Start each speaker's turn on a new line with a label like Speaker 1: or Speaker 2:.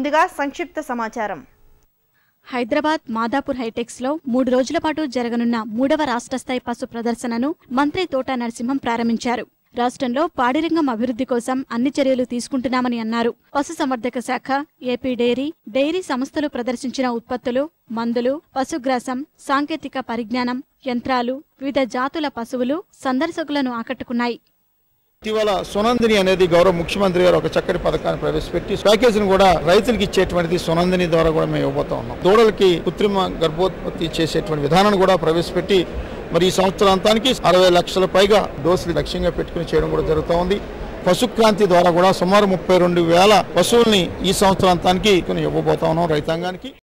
Speaker 1: ముందుగా సంక్షిప్త సమాచారం
Speaker 2: హైదరాబాద్ మాదాపూర్ హైటెక్స్ లో మూడు రోజుల పాటు జరగనున్న మూడవ రాష్ట్ర స్థాయి పశు ప్రదర్శనను మంత్రి తోట నరసింహం ప్రారంభించారు రాష్ట్రంలో పాడిరంగం అభివృద్ధి కోసం అన్ని చర్యలు తీసుకుంటున్నామని అన్నారు పశుసంవర్ధక శాఖ ఏపీ డైరీ డైరీ సంస్థలు ప్రదర్శించిన ఉత్పత్తులు మందులు పశుగ్రాసం సాంకేతిక పరిజ్ఞానం యంత్రాలు వివిధ జాతుల పశువులు సందర్శకులను ఆకట్టుకున్నాయి
Speaker 3: ఇటీవల సునందిని అనేది గౌరవ ముఖ్యమంత్రి గారు ఒక చక్కటి పథకాన్ని ప్రవేశపెట్టి ప్యాకేజీని కూడా రైతులకు ఇచ్చేటువంటిది సునందిని ద్వారా కూడా మేము ఇవ్వబోతా ఉన్నాం దూడలకి కృత్రిమ గర్భోత్పత్తి చేసేటువంటి విధానాన్ని కూడా ప్రవేశపెట్టి మరి ఈ సంవత్సరాంతానికి అరవై లక్షల పైగా డోసులు లక్ష్యంగా పెట్టుకుని చేయడం కూడా జరుగుతూ ఉంది పశుక్రాంతి ద్వారా కూడా సుమారు ముప్పై రెండు వేల పశువుల్ని ఈ సంవత్సరాంతానికి ఇవ్వబోతా ఉన్నాం రైతాంగానికి